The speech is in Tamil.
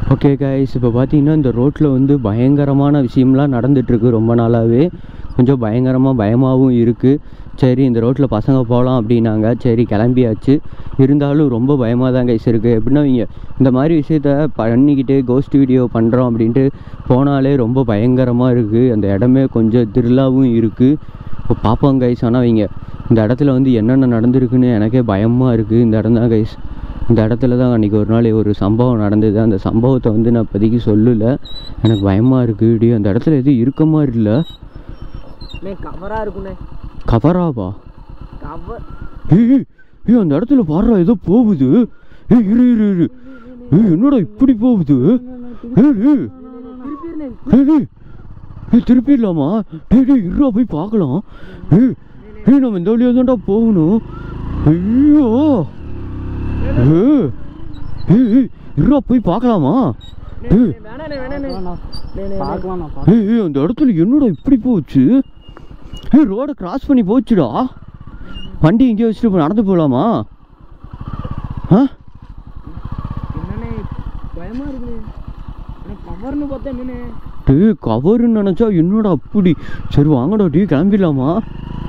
ஓகே கைஸ் இப்போ பார்த்தீங்கன்னா இந்த ரோட்டில் வந்து பயங்கரமான விஷயம்லாம் நடந்துகிட்ருக்கு ரொம்ப நாளாகவே கொஞ்சம் பயங்கரமாக பயமாகவும் இருக்குது சரி இந்த ரோட்டில் பசங்க போகலாம் அப்படின்னாங்க சரி கிளம்பியாச்சு இருந்தாலும் ரொம்ப பயமாக தான் கைஸ் இருக்குது எப்படின்னா இங்கே இந்த மாதிரி விஷயத்த பண்ணிக்கிட்டு கோஸ்ட் வீடியோ பண்ணுறோம் அப்படின்ட்டு போனாலே ரொம்ப பயங்கரமாக இருக்குது அந்த இடமே கொஞ்சம் திருளாவும் இருக்குது இப்போ பார்ப்போம் கைஸ் ஆனால் இங்கே இந்த இடத்துல வந்து என்னென்ன நடந்திருக்குன்னு எனக்கே பயமாக இருக்குது இந்த இடம் தான் கைஸ் இந்த இடத்துல தான் அன்றைக்கி ஒரு நாள் ஒரு சம்பவம் நடந்தது அந்த சம்பவத்தை வந்து நான் இப்போதைக்கு சொல்லலை எனக்கு பயமாக இருக்குது இப்படி அந்த இடத்துல எதுவும் இருக்க மாதிரி இல்லை அண்ணே கவரா இருக்குண்ணே கவராவா கவர் ஏய் ஏய், ஏய் அந்த இடத்துல பாடுறா ஏதோ போகுது ஏய் இரு இரு இரு ஏய் என்னடா இப்படி போகுது ஏய் ஏய் திருப்பிடுண்ணே ஏய் டேய் ஏய் திருப்பிடலாமா டேய் டேய் இருடா போய் பார்க்கலாம் ஏய் ஏய் நம்ம இந்த வழியாக தான்டா போகணும் ஐயோ ஏய் ஏய் ஏய் இருடா போய் பார்க்கலாமா ஏய் வேணாண்ணே வேணாண்ணே பார்க்கலாம் ஏய் ஏய் அந்த இடத்துல என்னடா இப்படி போச்சு ஏய் ரோடை கிராஸ் பண்ணி போச்சுடா வண்டி இங்கே வச்சுட்டு இப்போ நடந்து போகலாமா ஆ என்னண்ணே பயமா இருக்குண்ணே அண்ணே கவர்னு பார்த்தா என்னண்ணே டேய் கவருன்னு நினச்சா என்னடா அப்படி சரி வாங்கடா டீ கிளம்பிடலாமா